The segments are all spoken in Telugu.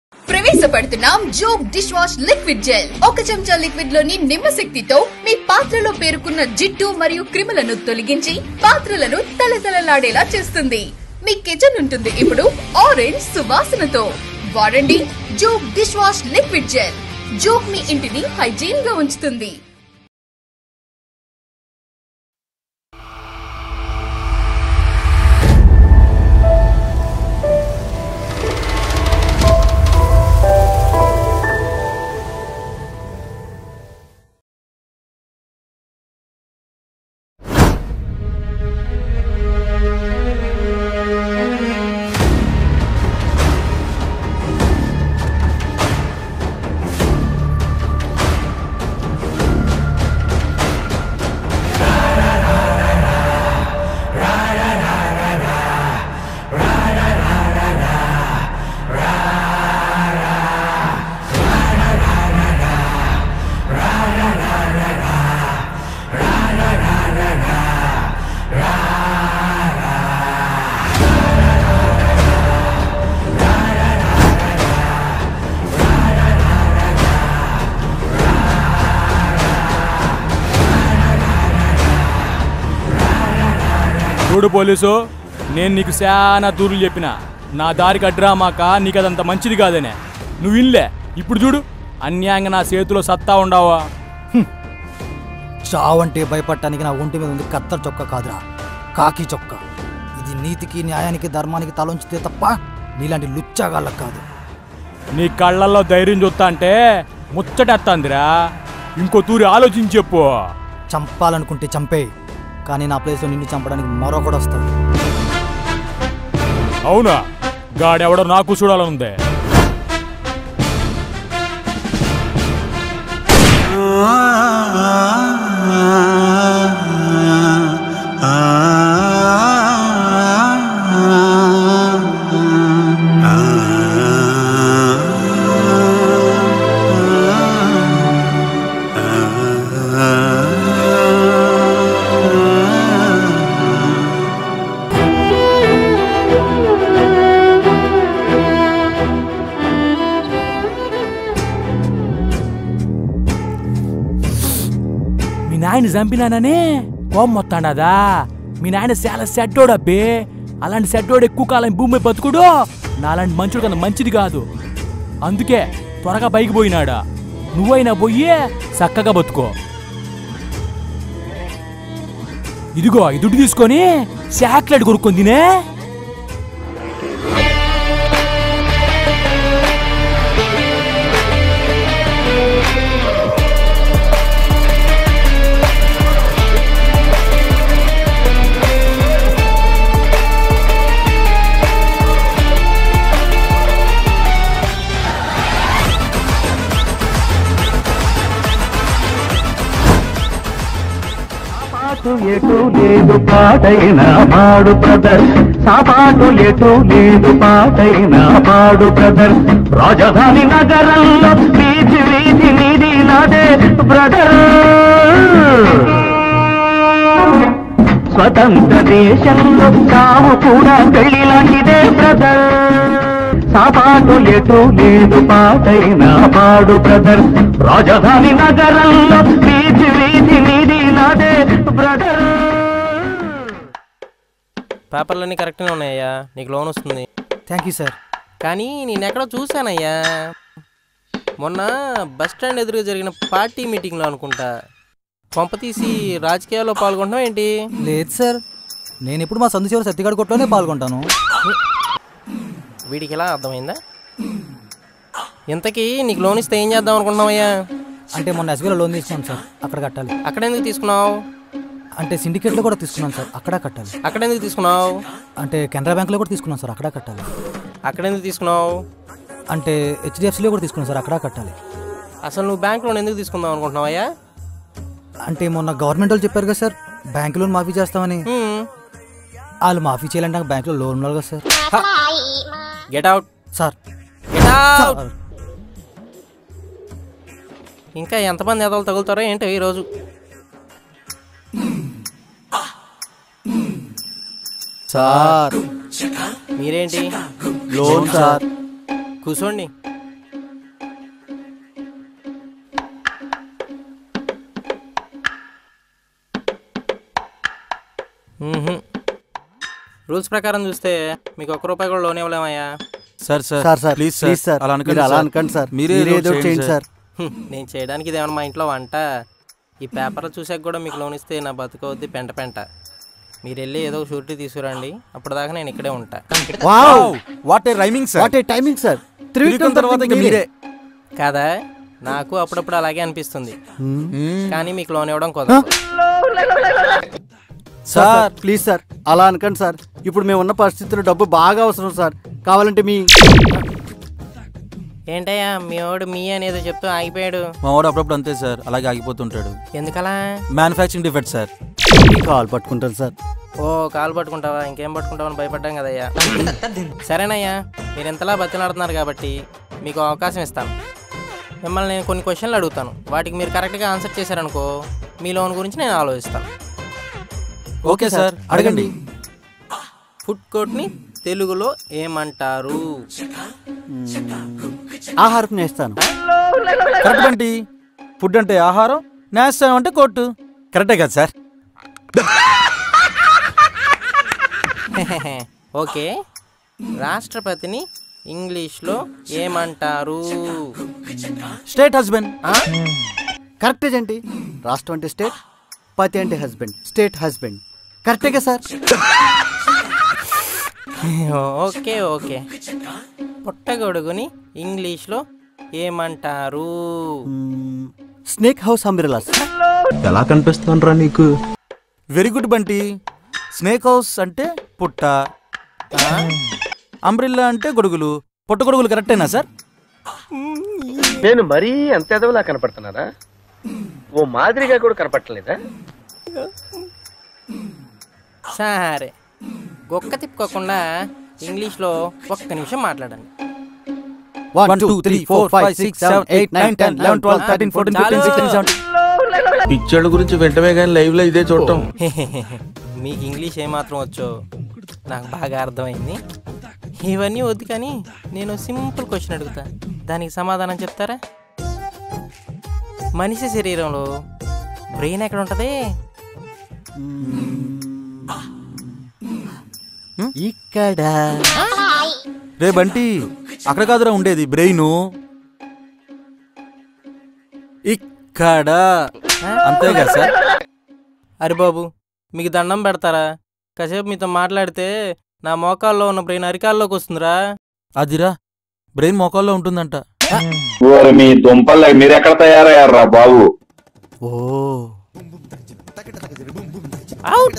ప్రవేశపెడుతున్నాం జోక్ డిష్ వాష్ లిక్విడ్ జెల్ ఒక చెంచా లిక్విడ్ లోని నిమ్మ శక్తితో మీ పాత్రలో పేరుకున్న జిడ్డు మరియు క్రిములను తొలగించి పాత్రలను తలతలలాడేలా చేస్తుంది మీ కిచెన్ ఉంటుంది ఇప్పుడు ఆరెంజ్ సువాసనతో వాడండి జోక్ డిష్ వాష్ లిక్విడ్ జెల్ జోక్ మీ ఇంటిని హైజీన్ గా ఉంచుతుంది చూడు పోలీసు నేను నీకు చాలా దూరం చెప్పిన నా దారికి అడ్రా మాక నీకు అదంత మంచిది కాదనే నువ్వు ఇల్లే ఇప్పుడు చూడు అన్యాయంగా నా చేతిలో సత్తా ఉండవా చావంటే భయపడటానికి నా ఒంటి మీద ఉంది కత్తర్ చొక్క కాదురా కాకి చొక్క ఇది నీతికి న్యాయానికి ధర్మానికి తలొంచితే తప్ప నీలాంటి లుచ్చాగాళ్ళకు కాదు నీ కళ్ళల్లో ధైర్యం చూస్తా అంటే ముచ్చటెత్తాందిరా ఇంకో తూరి ఆలోచించి చెప్పు చంపాలనుకుంటే చంపే కానీ నా ప్లేస్లో నిన్ను చంపడానికి మరొకడు వస్తాడు అవునా గాడెవడో నాకు చూడాలనుందే మీ నాయన చంపినాననే కోపం మొత్తాడదా మీ నాయన చాలా సెట్టోడు అబ్బే అలాంటి సెట్టోడు ఎక్కువ కాలం భూమి మీద బతుకుడు నాలాంటి మంచుడు కన్నా మంచిది కాదు అందుకే త్వరగా పైకి పోయినాడా నువ్వైనా పోయి చక్కగా బతుకో ఇదిగో ఈ దుడ్డు తీసుకొని చాక్లెట్ కొనుక్కొని తినే సాపాటు ఎటు లేదు పాటైన పాడు బ్రదర్ సాపాటు ఎటు లేదు పాటైన పాడు బ్రదర్ రాజధాని నగరంలో వీధి వీధి నీది నాదే బ్రదర్ స్వతంత్ర దేశంలో సాము కూడా పెళ్లి లాంటిదే బ్రదర్ సాపాటు ఎటు లేదు పాటైన పాడు బ్రదర్ రాజధాని నగరంలో వీధి వీధి నీది నాదే బ్రదర్ పేపర్లన్నీ కరెక్ట్గానే ఉన్నాయ్యా నీకు లోన్ వస్తుంది థ్యాంక్ యూ సార్ కానీ నేను ఎక్కడో చూశానయ్యా మొన్న బస్ స్టాండ్ ఎదురుగా జరిగిన పార్టీ మీటింగ్లో అనుకుంటా కొంప తీసి రాజకీయాల్లో పాల్గొంటున్నావు ఏంటి లేదు సార్ నేను ఇప్పుడు మా సందు చివరి సత్తిగడ కొట్టులోనే పాల్గొంటాను వీడికి ఎలా అర్థమైందా ఇంతకీ నీకు లోన్ ఇస్తే ఏం చేద్దాం అనుకుంటున్నావయ్యా అంటే మొన్న ఎస్బీలో లోన్ తీసుకున్నాను సార్ అక్కడ కట్టాలి అక్కడ ఎందుకు తీసుకున్నావు అంటే సిండికేట్లో కూడా తీసుకున్నాను సార్ అక్కడ కట్టాలి అక్కడ ఎందుకు తీసుకున్నావు అంటే కెనరా బ్యాంక్లో కూడా తీసుకున్నాను సార్ అక్కడ కట్టాలి అక్కడ ఎందుకు తీసుకున్నావు అంటే హెచ్డిఎఫ్సిలో కూడా తీసుకున్నాను సార్ అక్కడ కట్టాలి అసలు నువ్వు బ్యాంక్ లోన్ ఎందుకు తీసుకుందాం అనుకుంటున్నావయ్యా అంటే మొన్న గవర్నమెంట్ వాళ్ళు చెప్పారు కదా సార్ బ్యాంక్ లోన్ మాఫీ చేస్తామని హ్మ్. వాళ్ళు మాఫీ చేయాలంటే నాకు బ్యాంక్లో లోన్ ఉండాలి కదా sir get out sir get out sir, ఇంకా ఎంతమంది ఎదలు తగులుతారో ఏంటో ఈరోజు సార్ మీరేంటి లోన్ సార్ కూర్చోండి రూల్స్ ప్రకారం చూస్తే మీకు ఒక్క రూపాయి కూడా లోన్ ఇవ్వలేమయ్యా sir sir sir sir please please sir sir అలా మీరు అనకండి అలా సార్. అనకండి సార్ మీరే మీరే ఏదో ఏదో ఒకటి చేయండి సార్ హ్మ్, నేను చేయడానికి ఇదేమన్నా మా ఇంట్లో వంట ఈ పేపర్లు చూసాక కూడా మీకు లోన్ ఇస్తే నా బతుకవుద్ది పెంట పెంట మీరు వెళ్ళి ఏదో షూరిటీ తీసుకురండి అప్పటిదాకా నేను ఇక్కడే ఉంటా wow what a rhyming sir what a timing sir Trivikram తర్వాత ఇక మీరే కాదా నాకు అప్పుడప్పుడు అలాగే అనిపిస్తుంది మ్మ్. కానీ మీకు లోన్ ఇవ్వడం కుదరదు సార్ ప్లీజ్ సార్ అలా అనకండి సార్ ఇప్పుడు మేము ఉన్న పరిస్థితుల్లో డబ్బు బాగా అవసరం సార్ కావాలంటే మీ ఏంటయ్యా మీ వాడు మీ అనేది చెప్తూ ఆగిపోయాడు మా వాడు అప్పుడప్పుడు అంతే సార్ అలాగే ఆగిపోతుంటాడు ఎందుకలా మ్యానుఫ్యాక్చరింగ్ డిఫెక్ట్ సార్ కాల్ పట్టుకుంటాను సార్ ఓ కాలు పట్టుకుంటావా ఇంకేం పట్టుకుంటావని భయపడ్డాం కదయ్యా సరేనయ్యా మీరు ఎంతలా బతిలాడుతున్నారు కాబట్టి మీకు అవకాశం ఇస్తాను మిమ్మల్ని నేను కొన్ని క్వశ్చన్లు అడుగుతాను వాటికి మీరు కరెక్ట్గా ఆన్సర్ చేశారనుకో మీ లోన్ గురించి నేను ఆలోచిస్తాను ఓకే సార్ అడగండి ఫుడ్ కోర్ట్ని తెలుగులో ఏమంటారు ఆహారం నేస్తాను కరెక్ట్ బంటి ఫుడ్ అంటే ఆహారం నేస్తాం అంటే కోర్టు కరెక్టే కదా సార్ ఓకే రాష్ట్రపతిని ఇంగ్లీష్లో ఏమంటారు స్టేట్ హస్బెండ్ ఆ? కరెక్టే ఏంటి రాష్ట్రం అంటే స్టేట్ పతి అంటే హస్బెండ్ స్టేట్ హస్బెండ్ కరెక్టేగా సార్ ఓకే ఓకే పుట్టగొడుగుని ఇంగ్లీష్లో ఏమంటారు స్నేక్ హౌస్ అంబ్రెలాస్ ఎలా కనిపిస్తానరా నీకు very good Bunty snake house అంటే పుట్ట అంబ్రిల్లా అంటే గొడుగులు పుట్ట గొడుగులు కరెక్టేనా సార్ నేను మరీ అంత ఎదవలా కనపడుతున్నారా ఓ మాదిరిగా కూడా కనపడలేదా సరే గొక్క తిప్పుకోకుండా ఇంగ్లీష్లో ఒక్క నిమిషం మాట్లాడండి one two three four five six seven eight nine ten eleven twelve thirteen fourteen fifteen sixteen seventeen పిక్చర్ల గురించి వెంటనే కానీ లైవ్ లో ఇదే చూడటం మీకు ఇంగ్లీష్ ఏమాత్రం వచ్చో నాకు బాగా అర్థమైంది ఇవన్నీ వద్దు కానీ నేను సింపుల్ క్వశ్చన్ అడుగుతా దానికి సమాధానం చెప్తారా మనిషి శరీరంలో బ్రెయిన్ ఎక్కడ ఉంటుంది ఇక్కడ రే బంటి అక్కడ కాదురా ఉండేది బ్రెయిన్ ఇక్కడ అంతేగా సార్ అరే బాబు మీకు దండం పెడతారా కాసేపు మీతో మాట్లాడితే నా మోకాల్లో ఉన్న బ్రెయిన్ అరికాల్లోకి వస్తుందిరా అదిరా బ్రెయిన్ మోకాల్లో ఉంటుందంట ఓరి మీ దుంపలు మీరెక్కడ తయారయ్యారా బాబు ఓ అవుట్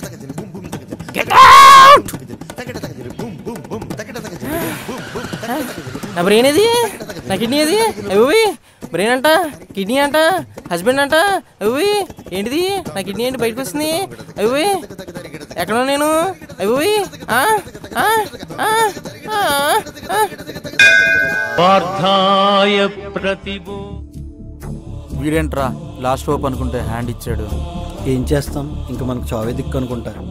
నా బ్రెయిన్ ఏది నా కిడ్నీ ఏది అవి బ్రెయిన్ అంట కిడ్నీ అంట హస్బెండ్ అంట అవి ఏంటిది నా కిడ్నీ ఏంటి బయటకు వస్తుంది అవి ఎక్కడ నేను అవి వీడేంట్రా లాస్ట్ హోప్ అనుకుంటే హ్యాండ్ ఇచ్చాడు ఏం చేస్తాం ఇంకా మనకు చావే దిక్కు అనుకుంటారు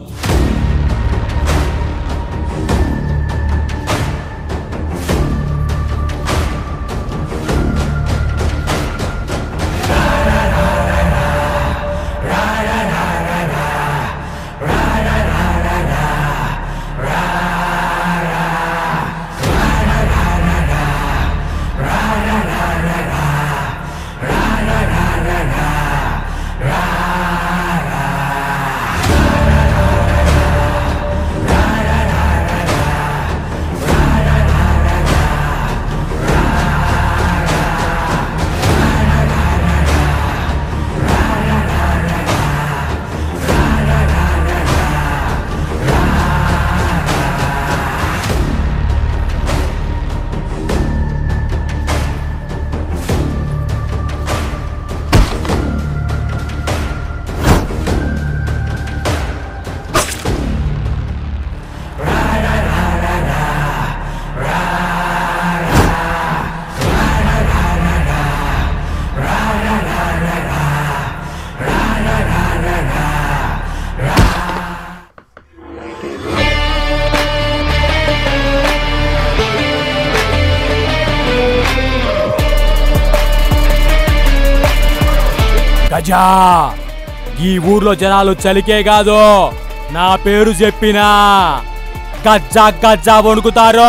గజా ఈ ఊర్లో జనాలు చలికే కాదు నా పేరు చెప్పినా గజ్జా గజ్జా వణుకుతారు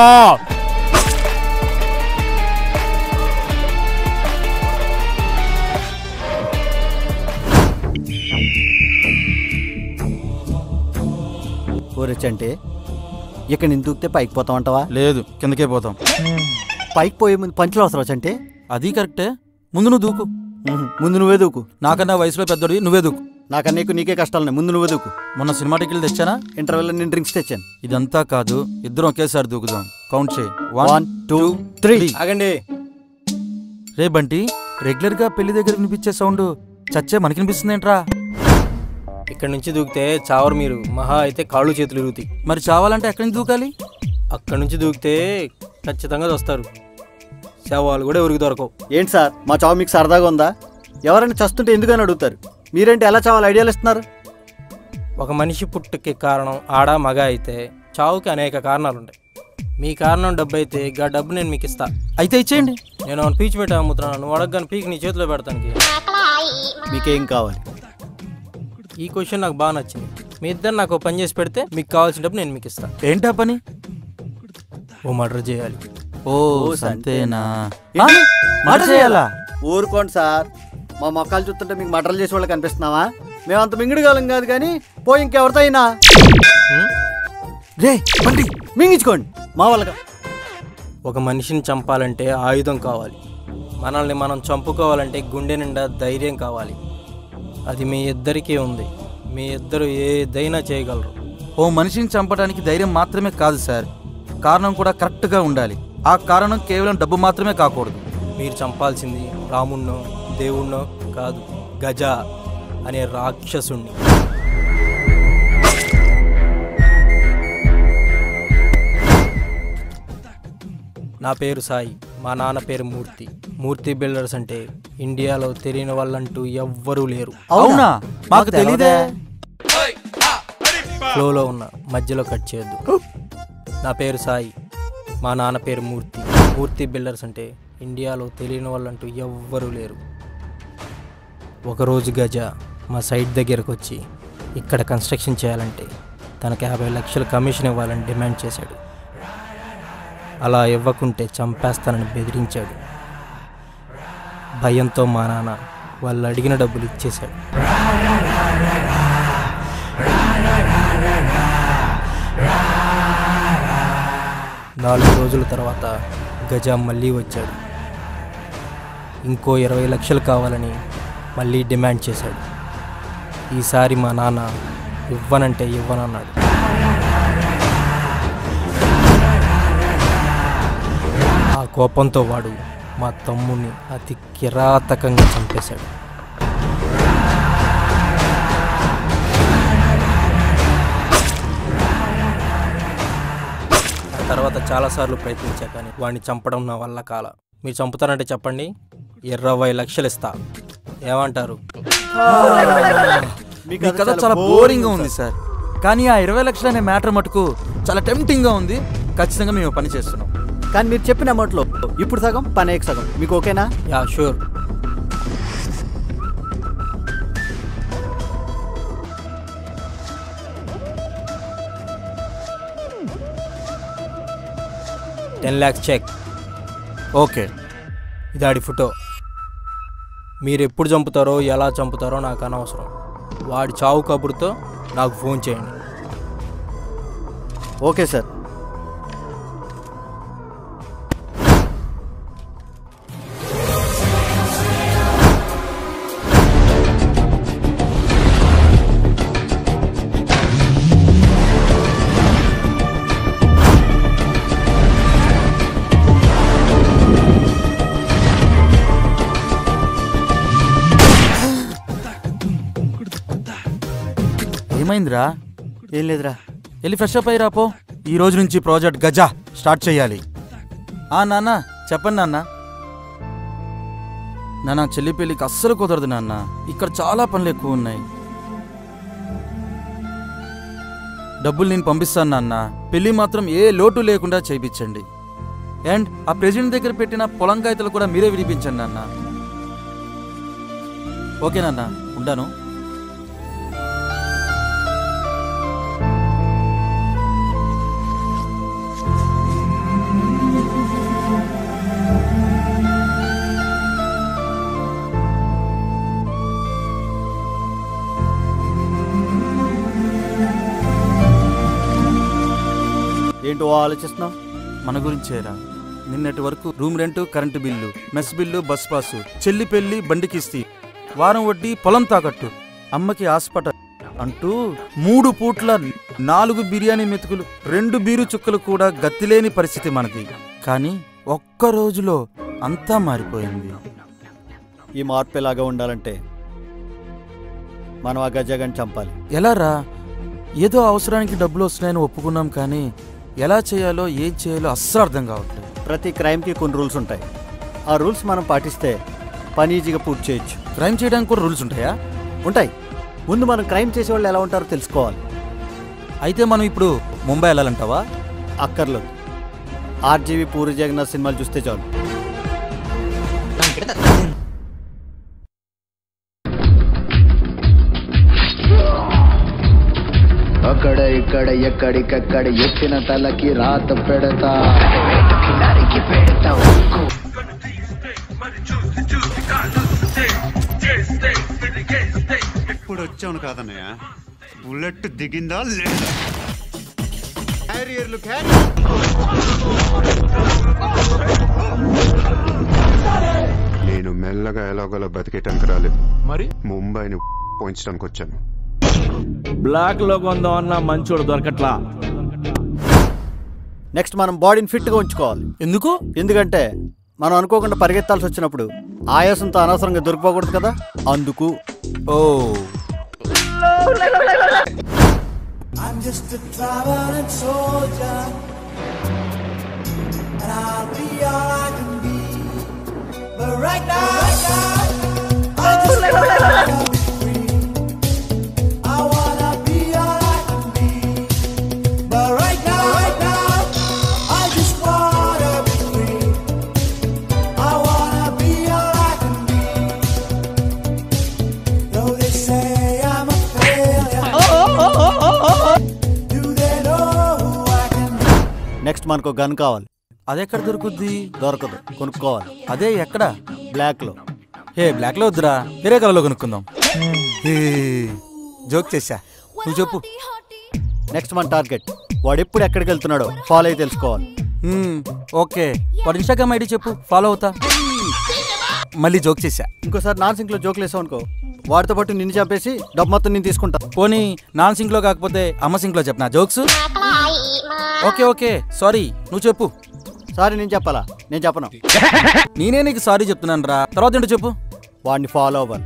ఊరొచ్చంటే ఇక్కడ నేను దూకితే పైకి పోతాం అంటావా లేదు కిందకే పోతాం పైకి పోయే ముందు పంచులు అవసరం వచ్చంటే అది కరెక్టే ముందు నువ్వు దూకు ముందు నువ్వే దూకు నాకన్నా వయసులో పెద్దోడి నువ్వే దూకు నాకన్నా నీకు నీకే కష్టాలున్నాయి ముందు నువ్వే దూకు మొన్న సినిమా టికెట్లు తెచ్చానా ఇంటర్వెల్లో నేను డ్రింక్స్ తెచ్చాను ఇదంతా కాదు ఇద్దరం ఒకేసారి దూకుదాం కౌంట్ చేయి వన్ టూ త్రీ ఆగండి రే బంటి రెగ్యులర్ గా పెళ్లి దగ్గర వినిపించే సౌండ్ చచ్చే మనకి వినిపిస్తుందేంట్రా ఇక్కడ నుంచి దూకితే చావరు మీరు మహా అయితే కాళ్ళు చేతులు ఇరుగుతాయి మరి చావాలంటే ఎక్కడి నుంచి దూకాలి అక్కడ నుంచి దూకితే ఖచ్చితంగా వస్తారు శవాలు కూడా ఎవరికి దొరకవు ఏంటి సార్ మా చావు మీకు సరదాగా ఉందా ఎవరైనా చస్తుంటే ఎందుకని అడుగుతారు మీరేంటి ఎలా చావాలి ఐడియాలు ఇస్తున్నారు ఒక మనిషి పుట్టుకి కారణం ఆడ మగ అయితే చావుకి అనేక కారణాలు ఉంటాయి మీ కారణం డబ్బు అయితే గా డబ్బు నేను మీకు ఇస్తా అయితే ఇచ్చేయండి నేను అవును పీచు పెట్టి అమ్ముతున్నాను నువ్వు అడగని పీక్ నీ చేతిలో పెడతానికి మీకేం కావాలి ఈ క్వశ్చన్ నాకు బాగా నచ్చింది మీ ఇద్దరు నాకు ఓ పని చేసి పెడితే మీకు కావాల్సిన డబ్బు నేను మీకు ఇస్తా ఏంటా పని ఓ మర్డర్ చేయాలి ఓ సంతేనా ఏంటి? మాట చేయాలా ఊరుకోండి సార్ మా మొక్కలు చూస్తుంటే మీకు మటర్లు చేసే వాళ్ళకి కనిపిస్తున్నావా మేము అంత మింగిడి కాలం కాదు కానీ పోయి ఇంకెవరితో అయినా హ్మ్? రే బంటి మింగించుకోండి మా వాళ్ళగా ఒక మనిషిని చంపాలంటే ఆయుధం కావాలి మనల్ని మనం చంపుకోవాలంటే గుండె నిండా ధైర్యం కావాలి అది మీ ఇద్దరికీ ఉంది మీ ఇద్దరు ఏదైనా చేయగలరు ఓ మనిషిని చంపడానికి ధైర్యం మాత్రమే కాదు సార్ కారణం కూడా కరెక్ట్గా ఉండాలి ఆ కారణం కేవలం డబ్బు మాత్రమే కాకూడదు మీరు చంపాల్సింది రాముణ్ణో దేవుణ్ణో కాదు గజ అనే రాక్షసుణ్ణి నా పేరు సాయి మా నాన్న పేరు మూర్తి మూర్తి బిల్డర్స్ అంటే ఇండియాలో తెలియని వాళ్ళంటూ ఎవ్వరూ లేరు అవునా మాకు తెలీదే ఫ్లోలో ఉన్న మధ్యలో కట్ చేయొద్దు నా పేరు సాయి మా నాన్న పేరు మూర్తి మూర్తి బిల్డర్స్ అంటే ఇండియాలో తెలియని వాళ్ళంటూ ఎవ్వరూ లేరు ఒకరోజు గజ మా సైట్ దగ్గరకు వచ్చి ఇక్కడ కన్స్ట్రక్షన్ చేయాలంటే తనకు యాభై లక్షల కమిషన్ ఇవ్వాలని డిమాండ్ చేశాడు అలా ఇవ్వకుంటే చంపేస్తానని బెదిరించాడు భయంతో మా నాన్న వాళ్ళు అడిగిన డబ్బులు ఇచ్చేశాడు నాలుగు రోజుల తర్వాత గజ మళ్ళీ వచ్చాడు ఇంకో ఇరవై లక్షలు కావాలని మళ్ళీ డిమాండ్ చేశాడు ఈసారి మా నాన్న ఇవ్వనంటే ఇవ్వనన్నాడు ఆ కోపంతో వాడు మా తమ్ముడిని అతి కిరాతకంగా చంపేశాడు ఆ తర్వాత చాలాసార్లు ప్రయత్నించా కానీ వాడిని చంపడం నా వల్ల కాల మీరు చంపుతారంటే చెప్పండి ఇరవై లక్షలు ఇస్తా ఏమంటారు మీ కథ చాలా బోరింగ్ గా ఉంది సార్ కానీ ఆ ఇరవై లక్షలు అనే మ్యాటర్ మటుకు చాలా టెంప్టింగ్ గా ఉంది ఖచ్చితంగా మేము పని చేస్తున్నాం కానీ మీరు చెప్పిన అమౌంట్లో ఇప్పుడు సగం పని సగం మీకు ఓకేనా yeah sure ten lakhs cheque okay ఇది ఆడి ఫోటో మీరు ఎప్పుడు చంపుతారో ఎలా చంపుతారో నాకు అనవసరం వాడి చావు కబురుతో నాకు ఫోన్ చేయండి ఓకే సార్ ఏమైందిరా ఏం లేదురా వెళ్ళి ఫ్రెష్ అప్ అయ్యి రాపో ఈ రోజు నుంచి ప్రాజెక్ట్ గజా స్టార్ట్ చేయాలి ఆ నాన్న చెప్పండి నాన్న నాన్న చెల్లి పెళ్ళికి అస్సలు కుదరదు నాన్న ఇక్కడ చాలా పనులు ఎక్కువ ఉన్నాయి డబ్బులు నేను పంపిస్తాను నాన్న పెళ్ళి మాత్రం ఏ లోటు లేకుండా చేయించండి అండ్ ఆ ప్రెసిడెంట్ దగ్గర పెట్టిన పొలం కాగితాలు కూడా మీరే విడిపించండి నాన్న ఓకే నాన్న ఉంటాను ఏంటో ఆలోచిస్తున్నావు మన గురించేరా నిన్నటి వరకు room rent current bill mess bill bus pass చెల్లి పెళ్లి బండి కిస్తీ వారం వడ్డీ పొలం తాకట్టు అమ్మకి హాస్పిటల్ అంటూ మూడు పూట్ల నాలుగు బిర్యానీ మెతుకులు రెండు బీరు చుక్కలు కూడా గతిలేని పరిస్థితి మనది కానీ ఒక్క రోజులో అంతా మారిపోయింది ఈ మార్పు ఎలాగా ఉండాలంటే మనం ఆ గజాగాన్ని చంపాలి ఎలారా ఏదో అవసరానికి డబ్బులు వస్తున్నాయని ఒప్పుకున్నాం కానీ ఎలా చేయాలో ఏం చేయాలో అస్సలు అర్థం కావట్లేదు ప్రతి క్రైమ్కి కొన్ని రూల్స్ ఉంటాయి ఆ రూల్స్ మనం పాటిస్తే పని ఈజీగా పూర్తి చేయొచ్చు క్రైమ్ చేయడానికి కూడా రూల్స్ ఉంటాయా ఉంటాయి ముందు మనం క్రైమ్ చేసే వాళ్ళు ఎలా ఉంటారో తెలుసుకోవాలి అయితే మనం ఇప్పుడు ముంబై వెళ్ళాలంటావా అక్కర్లేదు ఆర్జీవి పూరి జగన్నాథ్ సినిమాలు చూస్తే చాలు అక్కడ ఇక్కడ ఎక్కడికెక్కడ ఎత్తిన తలకి రాత పెడతా ఇప్పుడు వచ్చాను కాదన్నయ్య బుల్లెట్ దిగిందా లేదా క్యారియర్లు నేను మెల్లగా ఎలాగోలా బతికేటానికి రాలేదు మరి ముంబైని పోయించడానికి వచ్చాను బ్లాక్ లో కొందాం అన్న మంచోడు దొరకట్లా నెక్స్ట్ మనం బాడీని ఫిట్గా ఉంచుకోవాలి ఎందుకు ఎందుకంటే మనం అనుకోకుండా పరిగెత్తాల్సి వచ్చినప్పుడు ఆయాసంతో అనవసరంగా దొరికిపోకూడదు కదా అందుకు ఓ I'm just a traveling soldier, and I'll be all I can be. But right now, I just wanna be free. I wanna be all I can be. But right now, right now, I just wanna be free. I wanna be all I can be. Though they say I'm a failure. Do they know who I can be? Next మనకు గన్ కావాలి అదెక్కడ దొరుకుద్ది దొరకదు కొనుక్కోవాలి అదే ఎక్కడ బ్లాక్లో హే బ్లాక్ లో వద్దురా వేరే కలర్లో కొనుక్కుందాం హే, జోక్ చేశా నువ్వు చెప్పు నెక్స్ట్ మన టార్గెట్ వాడు ఎప్పుడు ఎక్కడికి వెళ్తున్నాడో ఫాలో అయి తెలుసుకోవాలి మ్మ్, ఓకే వాడు ఇన్స్టాగ్రామ్ ఐడి చెప్పు ఫాలో అవుతా మళ్ళీ జోక్ చేశా ఇంకోసారి నాన్ సింక్లో జోకులు వేసావు అనుకో వాడితో పాటు నిన్ను చంపేసి డబ్బు మొత్తం నేను తీసుకుంటా పోనీ నాన్ సింక్ లో కాకపోతే అమ్మ సింక్ లో చెప్పనా జోక్స్ ఓకే ఓకే సారీ నువ్వు చెప్పు సారీ నేను చెప్పాలా నేను చెప్పను నేనే నీకు సారీ చెప్తున్నాను రా తర్వాత ఏంటో చెప్పు వాడిని ఫాలో అవ్వాలి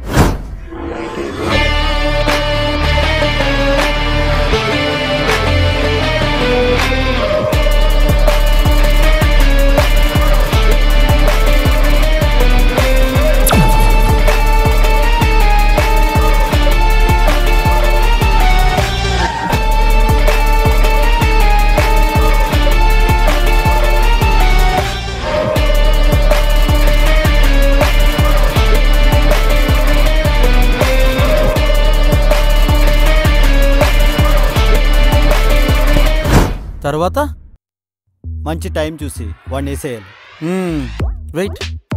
తర్వాత మంచి టైం చూసి వాడిని వేసేయాలి వెయిట్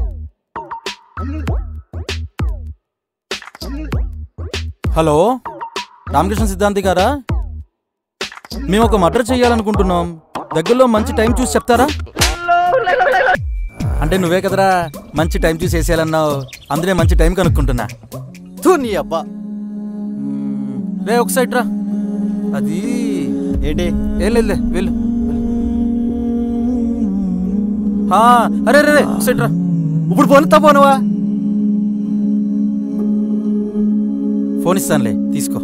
హలో రామకృష్ణ సిద్ధాంతి గారా మేము ఒక మర్డర్ చేయాలనుకుంటున్నాం దగ్గరలో మంచి టైం చూసి చెప్తారా అంటే నువ్వే కదరా మంచి టైం చూసి వేసేయాలన్నావు అందుకే మంచి టైం కనుక్కుంటున్నా తూ నీ అబ్బా రే ఒక సైడ్ రా అది ఏంటి ఏం లేదులే వెళ్ళు హా, అరే రే రే ఒక సైడ్ రా ఇప్పుడు పోనుతా పోనువా ఫోన్ ఇస్తానులే తీసుకో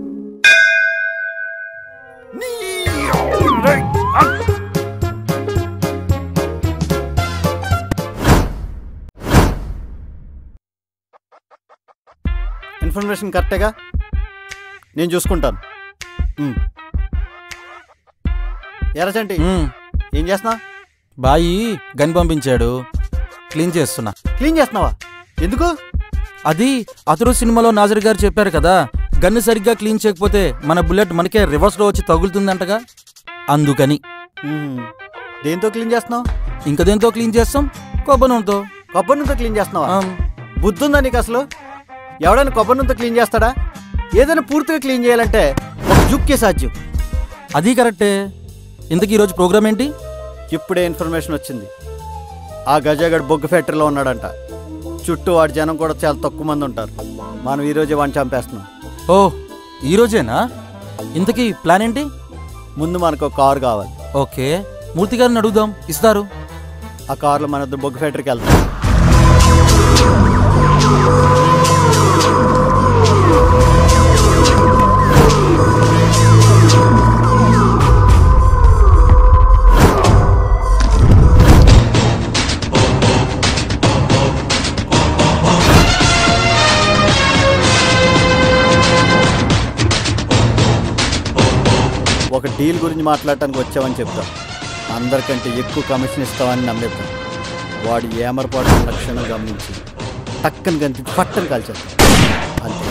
ఇన్ఫర్మేషన్ కరెక్టేగా నేను చూసుకుంటాను ఉమ్. ఎర్రచంటి మ్మ్. ఏం చేస్తున్నా బాయి గన్ పంపించాడు క్లీన్ చేస్తున్నా క్లీన్ చేస్తున్నావా ఎందుకు అది అతడు సినిమాలో నాజర్ గారు చెప్పారు కదా గన్ను సరిగ్గా క్లీన్ చేయకపోతే మన బుల్లెట్ మనకే రివర్స్లో వచ్చి తగులుతుందంటగా అందుకని ఉమ్. దేంతో క్లీన్ చేస్తున్నావు ఇంకా దేంతో క్లీన్ చేస్తాం కొబ్బరి నూనెతో కొబ్బరి నూనెతో క్లీన్ చేస్తున్నావా ఆమ్. బుద్ధి ఉందా నీకు అసలు ఎవడైనా కొబ్బరి నూనెతో క్లీన్ చేస్తాడా ఏదైనా పూర్తిగా క్లీన్ చేయాలంటే ఒక జుక్కే సాధ్యం అది కరెక్టే ఇంతకీ ఈరోజు ప్రోగ్రామ్ ఏంటి ఇప్పుడే ఇన్ఫర్మేషన్ వచ్చింది ఆ గజాగడ్ బొగ్గు ఫ్యాక్టరీలో ఉన్నాడంట చుట్టూ వాడి జనం కూడా చాలా తక్కువ మంది ఉంటారు మనం ఈరోజే వాడిని చంపేస్తున్నాం ఓ ఈరోజేనా ఇంతకీ ప్లాన్ ఏంటి ముందు మనకు ఒక కారు కావాలి ఓకే మూర్తి గారిని అడుగుదాం ఇస్తారు ఆ కారులో మన ఇద్దరు బొగ్గు ఫ్యాక్టరీకి వెళ్తాం ఒక డీల్ గురించి మాట్లాడటానికి వచ్చామని చెప్తాం అందరికంటే ఎక్కువ కమిషన్ ఇస్తామని నమ్మేద్దాం వాడి ఏమరపాటు లక్షణం గమనించి టక్కని కనిపించి పట్టని కాల్చేద్దాం అంతే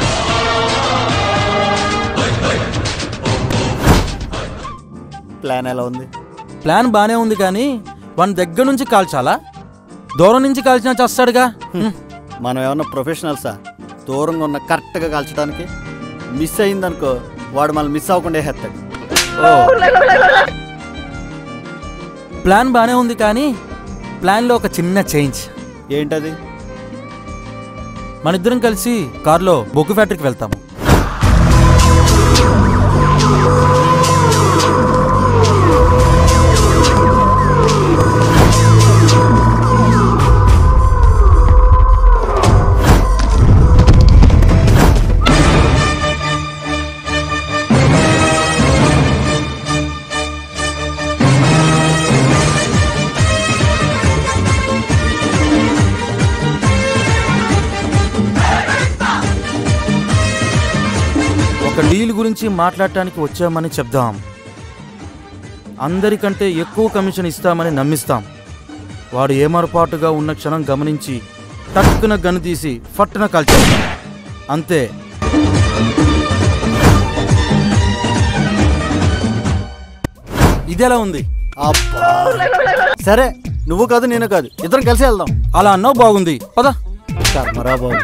ప్లాన్ ఎలా ఉంది ప్లాన్ బానే ఉంది కానీ వాని దగ్గర నుంచి కాల్చాలా దూరం నుంచి కాల్చినా చేస్తాడుగా మనం ఏమన్నా ప్రొఫెషనల్సా దూరంగా ఉన్న కరెక్ట్గా కాల్చడానికి మిస్ అయిందనుకో వాడు మళ్ళీ మిస్ అవ్వకుండా వేసేస్తాడు ప్లాన్ బానే ఉంది కానీ ప్లాన్లో ఒక చిన్న చేంజ్ ఏంటది మన ఇద్దరం కలిసి కారులో బొగ్గు ఫ్యాక్టరీకి వెళ్తాము ఒక డీల్ గురించి మాట్లాడటానికి వచ్చామని చెప్దాం అందరికంటే ఎక్కువ కమిషన్ ఇస్తామని నమ్మిస్తాం వాడు ఏమరపాటుగా ఉన్న క్షణం గమనించి టక్కున గన్ను తీసి ఫట్టున కాల్చేస్తాం అంతే ఇదెలా ఉంది అబ్బా సరే నువ్వు కాదు నేను కాదు ఇద్దరం కలిసి వెళ్దాం అలా అన్నావు బాగుంది పద కర్మరా బాబు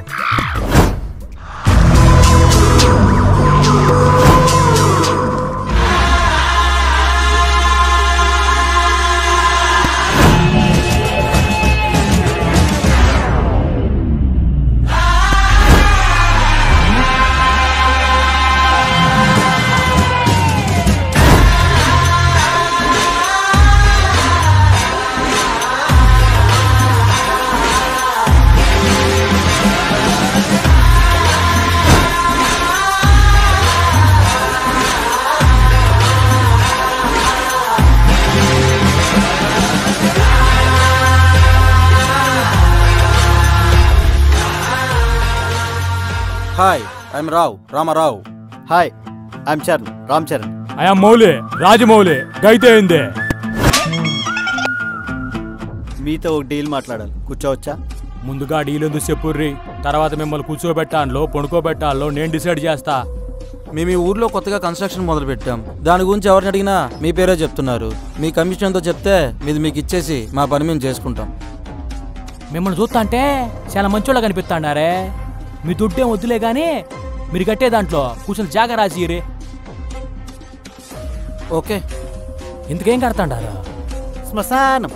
hi I'm Rao Ramarao hi I'm Charan Ram Charan అయా మౌలి రాజమౌళి గైతే అయింది మీతో ఒక డీల్ మాట్లాడాలి కూర్చోవచ్చా ముందుగా డీల్ ఎందుకు చెప్పుర్రి తర్వాత మిమ్మల్ని కూర్చోబెట్టాలో పడుకోబెట్టాలో నేను డిసైడ్ చేస్తా మేము ఈ ఊర్లో కొత్తగా కన్స్ట్రక్షన్ మొదలు పెట్టాం దాని గురించి ఎవరిని అడిగినా మీ పేరే చెప్తున్నారు మీ కమిషన్ ఎంతో చెప్తే మీది మీకు ఇచ్చేసి మా పని మేము చేసుకుంటాం మిమ్మల్ని చూస్తా అంటే చాలా మంచోళ్ళ కనిపిస్తాడారే మీ దుడ్డేం వద్దులే కానీ మీరు కట్టే దాంట్లో కూర్చొని జాగ రాసిరే ఓకే ఇంతకేం కడతాండారు శ్మశానం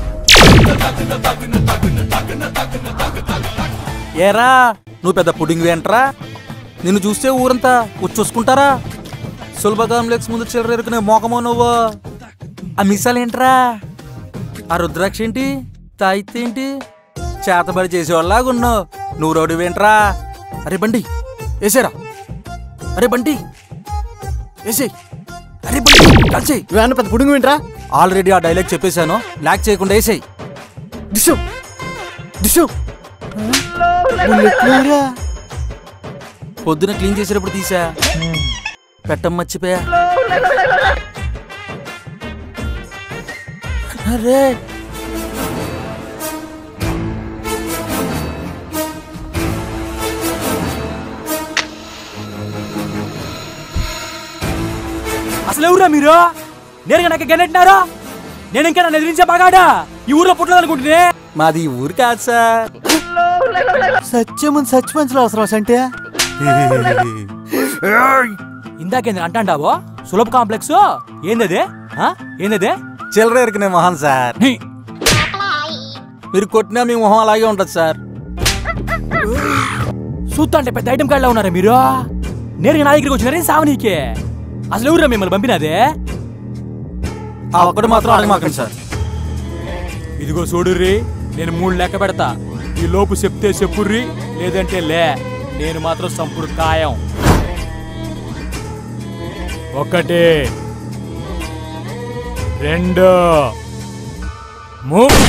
ఏరా నువ్వు పెద్ద పుడింగ్ ఏంట్రా నిన్ను చూస్తే ఊరంతా వచ్చి చూసుకుంటారా సులభ కాంప్లెక్స్ ముందు చిల్లర ఎరుకునే మోకమో నువ్వు ఆ మిసాలేంట్రా ఆ రుద్రాక్ష ఏంటి తాయితే ఏంటి చేతబడి చేసేవాళ్ళలాగా ఉన్నావు నువ్వు రోడ్డు ఏంట్రా అరే బండి వేసేరా అరే బండి వేసే అరే బండి కాల్చేయ్ నువ్వేమన్నా పెద్ద పుడుగు వింట్రా ఆల్రెడీ ఆ డైలాగ్ చెప్పేశాను లాక్ చేయకుండా వేసేయ్ డిషు డిషు పొద్దున క్లీన్ చేసేటప్పుడు తీసా పెట్టం మర్చిపోయా అరే అసలు ఎవరా మీరు నేరుగా నాకు గెలెట్టినారా నేను ఇంకా నన్ను ఎదిరించే బాగాడా ఈ ఊర్లో పుట్టదనుకుంటునే మాది ఈ ఊరు కాదు సార్ సత్యమని సత్యమంచులు అవసరం అంటే ఇందాకేంది అంటాండావో సులభ కాంప్లెక్స్ ఏందది ఆ? ఏందదే చిల్లర ఎరికినే మొహం సార్ మీరు కొట్టినా మీ మొహం అలాగే ఉంటుంది సార్ చూస్తా అంటే పెద్ద ఐటమ్ కార్డులా ఉన్నారా మీరు నేరుగా నా దగ్గరికి వచ్చినారే సావనీకే అసలు ఎవరురా మిమ్మల్ని పంపినదే ఆ ఒక్కడు మాత్రం అడగమాకండి సార్ ఇదిగో చూడుర్రి నేను మూడు లెక్క పెడతా ఈ లోపు చెప్తే చెప్పుర్రి లేదంటే లే నేను మాత్రం సంపుడు ఖాయం ఒకటి రెండు మూడు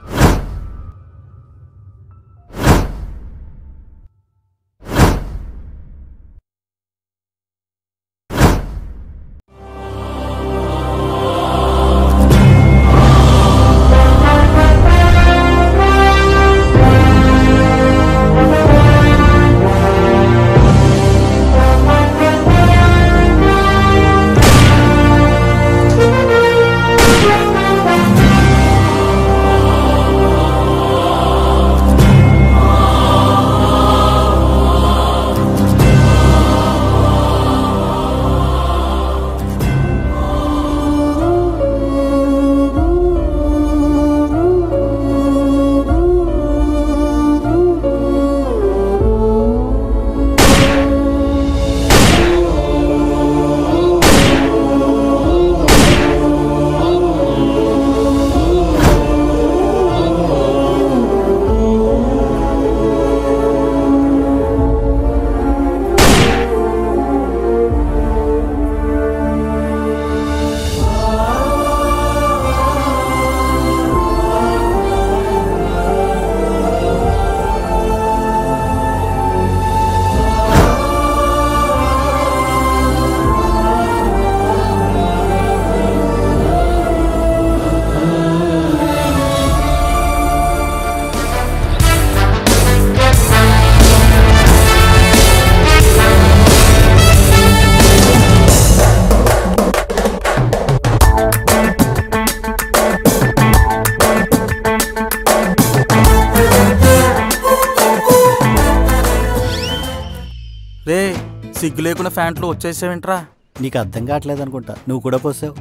రే సిగ్గు లేకుండా ఫ్యాంట్లో వచ్చేసావేంట్రా నీకు అర్థం కావట్లేదు అనుకుంటా నువ్వు కూడా పోసావు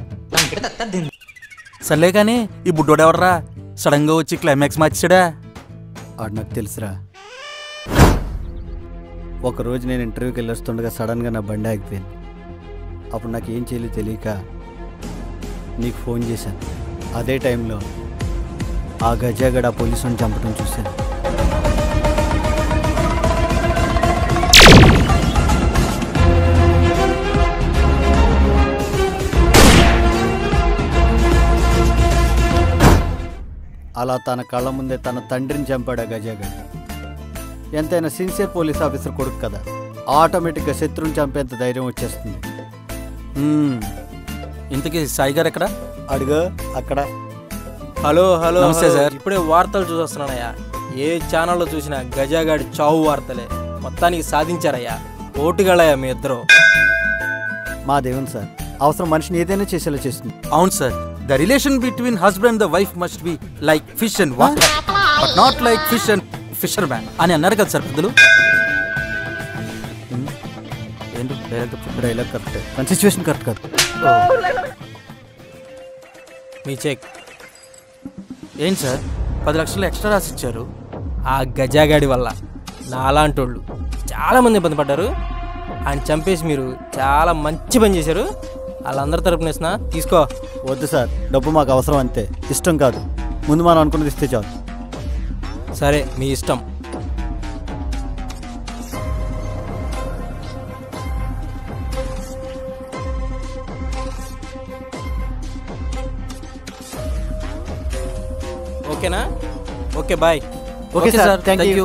సర్లే కానీ ఈ బుడ్డోడు ఎవర్రా సడన్ గా వచ్చి క్లైమాక్స్ మార్చాడా ఆడు నాకు తెలుసురా ఒకరోజు నేను ఇంటర్వ్యూకి వెళ్ళొస్తుండగా సడన్గా నా బండి ఆగిపోయింది అప్పుడు నాకు ఏం చేయాలో తెలియక నీకు ఫోన్ చేశాను అదే టైంలో ఆ గజాగడ ఆ పోలీసుని చంపడం చూశాను అలా తన కళ్ళ ముందే తన తండ్రిని చంపాడు ఆ గజాగడ ఎంతైనా సిన్సియర్ పోలీస్ ఆఫీసర్ కొడుకు కదా ఆటోమేటిక్గా శత్రువుని చంపేంత ధైర్యం వచ్చేస్తుంది మ్మ్. ఇంతకీ సాయి గారు ఎక్కడ అడుగు అక్కడ హలో హలో నమస్తే హలో. సార్. ఇప్పుడే వార్తలు చూసొస్తున్నానయ్యా ఏ ఛానల్లో చూసినా గజాగాడి చావు వార్తలే మొత్తానికి సాధించారయ్యా ఓటుగాళ్ళయ్యా మీ ఇద్దరు మా దేవుని సార్ అవసరం మనిషిని ఏదైనా చేసేలా చేస్తుంది అవును sir the relation between husband the wife must be like fish and water but not like fish and fisherman అని అన్నారు కదా సార్ పెద్దలు మ్మ్. ఏంటి డైరెక్ట్ డైలాగ్ కరెక్ట్ కానీ సిచ్యువేషన్ కరెక్ట్ కాదు మీ చెక్ ఏంటి సార్ పది లక్షలు ఎక్స్ట్రా రాసి ఇచ్చారు ఆ గజాగాడి వల్ల నాలాంటోళ్ళు చాలా మంది ఇబ్బంది పడ్డారు ఆయన చంపేసి మీరు చాలా మంచి పని చేశారు వాళ్ళందరి తరపున ఇస్తున్నా తీసుకో వద్దు సార్ డబ్బు మాకు అవసరం అంతే ఇష్టం కాదు ముందు మనం అనుకున్నది ఇస్తే చాలు సరే మీ ఇష్టం ఓకేనా okay bye okay sir thank you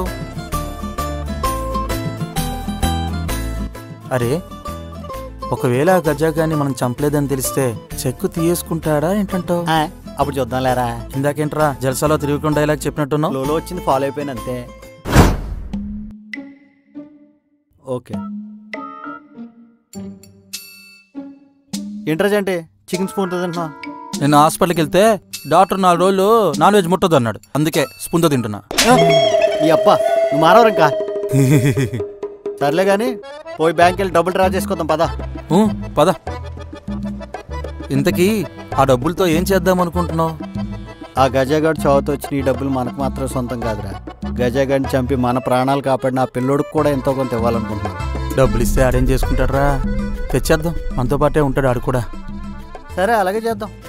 అరే ఒకవేళ ఆ గజాగాన్ని మనం చంపలేదని తెలిస్తే చెక్కు తీయేసుకుంటాడా ఏంటంటావు అప్పుడు చూద్దాం లేరా ఇందాకేంట్రా జలసాలో తిరుగుకుండా డైలాగ్ చెప్పినట్టున్నావు లోలో వచ్చింది ఫాలో అయిపోయాను అంతే ఓకే ఏంట్రా అంటే చికెన్ స్పూన్ తింటున్నా నేను హాస్పిటల్కి వెళ్తే డాక్టర్ నాలుగు రోజులు నాన్ వెజ్ ముట్టదు అన్నాడు అందుకే స్పూన్తో తింటున్నా ఈ అప్ప నువ్వు మానవరు ఇంకా సర్లే కానీ పోయి బ్యాంక్ వెళ్ళి డబ్బులు డ్రా చేసుకుందాం పదా ఊ, పద ఇంతకీ ఆ డబ్బులతో ఏం చేద్దాం అనుకుంటున్నావు ఆ గజగాడు చావుతో వచ్చిన ఈ డబ్బులు మనకు మాత్రం సొంతం కాదురా గజగాడిని చంపి మన ప్రాణాలు కాపాడిన ఆ పిల్లోడికి కూడా ఎంతో కొంత ఇవ్వాలనుకుంటున్నాను డబ్బులు ఇస్తే ఆడేం చేసుకుంటాడరా తెచ్చేద్దాం మనతో పాటే ఉంటాడు ఆడు కూడా సరే అలాగే చేద్దాం